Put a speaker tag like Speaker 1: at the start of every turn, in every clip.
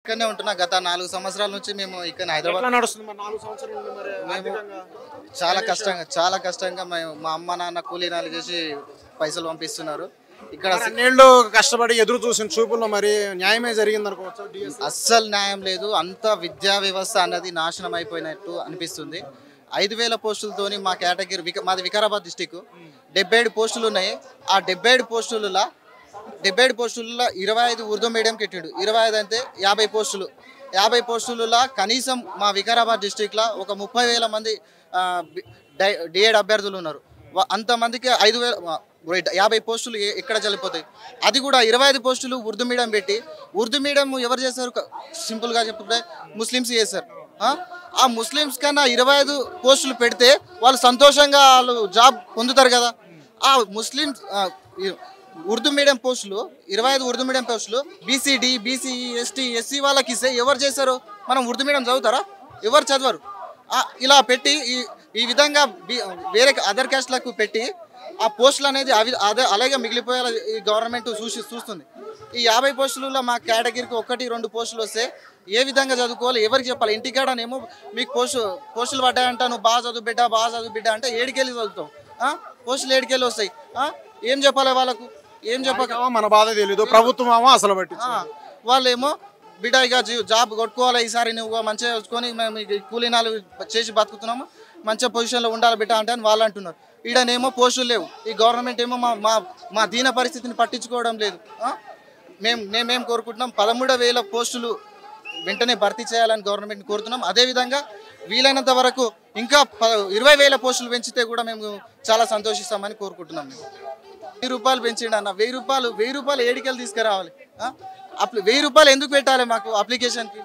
Speaker 1: ఇక్కడనే ఉంటున్నా గత నాలుగు సంవత్సరాల నుంచి మేము ఇక్కడ హైదరాబాద్
Speaker 2: ఎట్లా నడుస్తుంది మరి నాలుగు సంవత్సరాల నుండి మరి ఆర్థికంగా
Speaker 1: చాలా కష్టంగా చాలా కష్టంగా మేము మా అమ్మ నాన్న కూలీనాలు చేసి పైసలు పంపిస్తున్నారు ఇక్కడ
Speaker 2: మరి అన్నేళ్ళు కష్టపడి ఎదురు చూసిన చూపుల్లో మరి న్యాయమే జరిగింది అనుకోవచ్చు డిఎస్
Speaker 1: అస్సలు న్యాయం లేదు అంత విద్యా వ్యవస్థ అన్నది నాశనం అయిపోయినట్టు అనిపిస్తుంది ఐదు వేల పోస్టులతోని మా కేటగిరీ విక మాది వికారాబాద్ డిస్టిక్ డెబ్బై ఏడు పోస్టులు ఉన్నాయి ఆ డెబ్బై ఏడు పోస్టులలో డెబ్బై ఏడు పోస్టులలో ఇరవై ఐదు ఉర్దూ మీడియం పెట్టిండు ఇరవై ఐదు అంటే యాభై పోస్టులు యాభై పోస్టులలో కనీసం మా వికారాబాద్ డిస్టిక్లో ఒక ముప్పై వేల మంది డిఎడ్ అభ్యర్థులు ఉన్నారు వా- అంతమందికి ఐదు వేల వా- రైట్, యాభై పోస్టులు ఎ- ఎక్కడ చల్లిపోతాయి అది కూడా ఇరవై ఐదు పోస్టులు ఉర్దూ మీడియం పెట్టి ఉర్దూ మీడియం ఎవరు చేస్తారు క- సింపుల్గా చెప్తే ముస్లిమ్స్ చేస్తారు ఆ? ఆ ముస్లిమ్స్ కన్నా ఇరవై ఐదు పోస్టులు పెడితే వాళ్ళు సంతోషంగా వాళ్ళు జాబ్ పొందుతారు కదా ఆ ముస్లిమ్స్ ఆ, ఈ ఉర్దూ మీడియం పోస్టులు ఇరవై ఐదు ఉర్దూ మీడియం పోస్టులు బీసీడీ బీసీఈ ఎస్టీ ఎస్సీ వాళ్ళకి ఇస్తే ఎవరు చేస్తారు మనం ఉర్దూ మీడియం చదువుతారా ఎవరు చదవరు ఆ, ఇలా పెట్టి ఈ ఈ విధంగా బి- వేరే అదర్ క్యాస్ట్లకు పెట్టి ఆ పోస్టులు అనేది అవి అదే అలాగే మిగిలిపోయేలా ఈ గవర్నమెంట్ చూసి చూస్తుంది ఈ యాభై పోస్టులలో మా కేటగిరీకి ఒకటి రెండు పోస్టులు వస్తే ఏ విధంగా చదువుకోవాలి ఎవరికి చెప్పాలి ఇంటికాడనేమో మీకు పోస్టు పోస్టులు పడ్డాయంట నువ్వు బాగా చదువు బిడ్డ బాగా చదువు బిడ్డ అంటే ఏడికెళ్ళి చదువుతావు ఆ? పోస్టులు ఏడికెళ్ళి వస్తాయి ఆ? ఏం చెప్పాలి వాళ్ళకు ఏం చెప్పక
Speaker 2: వాళ్ళకేమో మన బాధ తెలీదు ప్రభుత్వం ఏమో అసలు పట్టి
Speaker 1: ఆ, వాళ్ళేమో బిడ్డ ఇక జీ- జాబ్ కొట్టుకోవాలి ఈసారి నువ్వు మంచిగా వచ్చుకొని మేము ఇక కూలీనాలు చేసి బతుకుతున్నాము మంచిగా పొజిషన్లో ఉండాలి బిడ్డ అంటే అని వాళ్ళు అంటున్నారు ఈడనేమో పోస్టులు లేవు ఈ గవర్నమెంట్ ఏమో మా మా మా దీన పరిస్థితిని పట్టించుకోవడం లేదు ఆ? మేము మేమేం కోరుకుంటున్నాం పదమూడు వేల పోస్టులు వెంటనే భర్తీ చేయాలని గవర్నమెంట్ కోరుతున్నాం అదేవిధంగా వీలైనంత వరకు ఇంకా ప ఇరవై వేల పోస్టులు పెంచితే కూడా మేము చాలా సంతోషిస్తామని కోరుకుంటున్నాం మేము వెయ్యి రూపాయలు పెంచిండు అన్న వెయ్యి రూపాయలు వెయ్యి రూపాయలు ఏడికెళ్ళి తీసుకురావాలి ఆ? అప్లి వెయ్యి రూపాయలు ఎందుకు పెట్టాలి మాకు అప్లికేషన్కి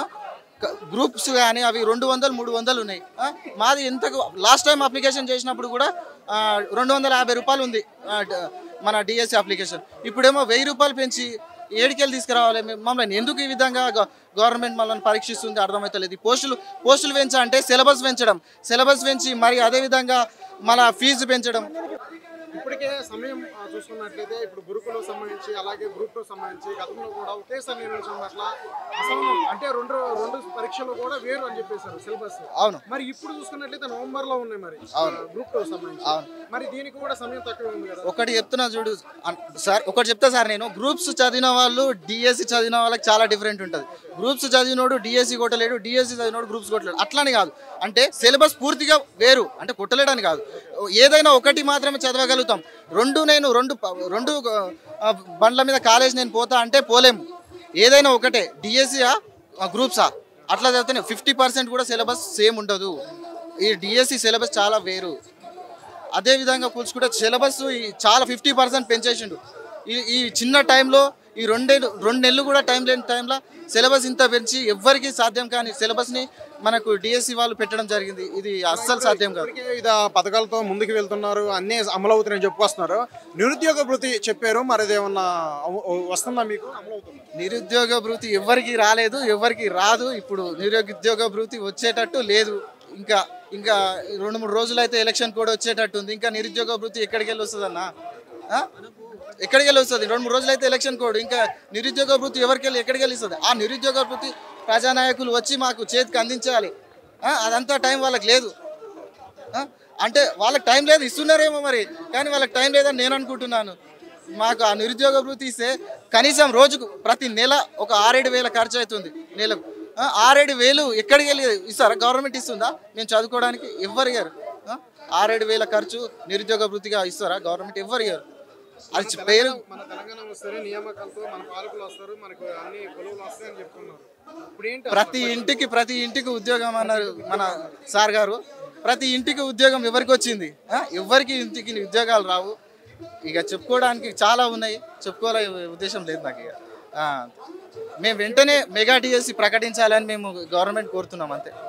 Speaker 1: గ్రూప్స్ కానీ అవి రెండు వందలు మూడు వందలు ఉన్నాయి ఆ? మాది ఎంత లాస్ట్ టైం అప్లికేషన్ చేసినప్పుడు కూడా ఆ, రెండు వందల యాభై రూపాయలు ఉంది ఆ, డ- మన డిఎస్సి అప్లికేషన్ ఇప్పుడేమో వెయ్యి రూపాయలు పెంచి ఏడికెళ్ళి తీసుకురావాలి మేము- మమ్మల్ని ఎందుకు ఈ విధంగా గ- గవర్నమెంట్ మనల్ని పరీక్షిస్తుంది అర్థమవుతలేదు ఈ పోస్టులు పోస్టులు పెంచా అంటే సిలబస్ పెంచడం సిలబస్ పెంచి మరి అదేవిధంగా మన ఫీజు పెంచడం
Speaker 2: ఇప్పటికే సమయం ఆ, చూసుకున్నట్లయితే ఇప్పుడు గురుకులకు సంబంధించి అలాగే గ్రూప్ కు సంబంధించి గతంలో కూడా ఒకేసారి నిర్వహించడం పట్ల అసమనం అంటే రెండు రెండు పరీక్షలు కూడా వేరు అని చెప్పేశారు సిలబస్
Speaker 1: అవును
Speaker 2: మరి ఇప్పుడు చూసుకున్నట్లయితే నవంబర్ లో ఉన్నాయి మరి
Speaker 1: అవును.
Speaker 2: గ్రూప్ టూ సంబంధించి
Speaker 1: అవును
Speaker 2: మరి దీనికి కూడా సమయం తక్కువ ఉంది కదా
Speaker 1: ఒకటి చెప్తున్నా చూడు అన్- సార్ ఒకటి చెప్తా సార్ నేను గ్రూప్స్ చదివిన వాళ్ళు డిఎస్సి చదివిన వాళ్ళకి చాలా డిఫరెంట్ ఉంటుంది గ్రూప్స్ చదివినోడు డిఎస్సి కొట్టలేడు డిఎస్సి చదివినోడు గ్రూప్స్ కొట్టలేడు అట్లని కాదు అంటే సిలబస్ పూర్తిగా వేరు అంటే కొట్టలేడని కాదు ఏదైనా ఒకటి మాత్రమే చదవగలుగుతాం రెండు నేను రెండు ప- రెండు ఆ, బండ్ల మీద కాలేజ్ నేను పోతా అంటే పోలేము ఏదైనా ఒకటే డిఎస్సియా గ్రూప్సా అట్లా చదివితే ఫిఫ్టీ పర్సెంట్ కూడా సిలబస్ సేమ్ ఉండదు ఈ డిఎస్సి సిలబస్ చాలా వేరు అదే విధంగా కూల్చుకుంటే సిలబస్ ఈ చాలా ఫిఫ్టీ పర్సెంట్ పెంచేసిండు ఈ ఈ చిన్న టైంలో ఈ రెండేళ్ళు రెండు నెలలు కూడా టైం లేని టైంలో సిలబస్ ఇంత పెంచి ఎవ్వరికీ సాధ్యం కాని సిలబస్ని మనకు డిఎస్సి వాళ్ళు పెట్టడం జరిగింది ఇది అస్సలు సాధ్యం కాదు
Speaker 2: ఇప్పటికే ఇది ఆ పథకాలతో ముందుకు వెళ్తున్నారు అన్నీ అమలు అవుతున్నాయని చెప్పుకొస్తున్నారు నిరుద్యోగ భృతి చెప్పారు మరి అదేమన్నా అమ- వస్తుందా మీకు అమలు అవుతుందా
Speaker 1: నిరుద్యోగ భృతి ఎవరికి రాలేదు ఎవరికి రాదు ఇప్పుడు నిరుద్యోగ భృతి వచ్చేటట్టు లేదు ఇంకా ఇంకా రెండు మూడు రోజులు అయితే ఎలక్షన్ కూడా వచ్చేటట్టు ఉంది ఇంకా నిరుద్యోగ భృతి ఎక్కడికి వెళ్ళి వస్తుంది అన్న ఎక్కడికి వెళ్ళి వస్తుంది రెండు మూడు రోజులు అయితే ఎలక్షన్ కోడ్ ఇంకా నిరుద్యోగ భృతి ఎవరికి వెళ్ళి ఎక్కడికి వెళ్ళి ఇస్తుంది ఆ నిరుద్యోగ భృతి ప్రజానాయకులు వచ్చి మాకు చేతికి అందించాలి ఆ, అదంతా టైం వాళ్ళకి లేదు ఆ, అంటే వాళ్ళకి టైం లేదు ఇస్తున్నారేమో మరి కానీ వాళ్ళకి టైం లేదని నేను అనుకుంటున్నాను మాకు ఆ నిరుద్యోగ భృతి ఇస్తే కనీసం రోజుకు ప్రతి నెల ఒక ఆరేడు వేల ఖర్చు అవుతుంది నెలకు ఆ, ఆరేడు వేలు ఎక్కడికి వెళ్ళి ఇస్తారా గవర్నమెంట్ ఇస్తుందా మేము చదువుకోవడానికి ఎవ్వరు ఇయ్యరు ఆ, ఆరేడు వేల ఖర్చు నిరుద్యోగ భృతిగా ఇస్తారా గవర్నమెంట్ ఎవ్వరు ఇయ్యరు అది చె- పేరు
Speaker 2: మన తెలంగాణ వస్తారు నియామకాలతో మన పాలకులు వస్తారు మనకు అన్ని కొలువులు వస్తాయని చెప్తున్నారు ఇప్పుడు ఏంటి
Speaker 1: ప్రతి ఇంటికి ప్రతి ఇంటికి ఉద్యోగం అన్నారు మన సార్ గారు ప్రతి ఇంటికి ఉద్యోగం ఎవరికి వచ్చింది ఆ? ఎవరికి ఇంటికి ఉద్యోగాలు రావు ఇక చెప్పుకోవడానికి చాలా ఉన్నాయి చెప్పుకోవాల ఉద్దేశం లేదు నాకు ఇక ఆ. మేము వెంటనే మెగా డిఎస్సి ప్రకటించాలని మేము గవర్నమెంట్ కోరుతున్నాం అంతే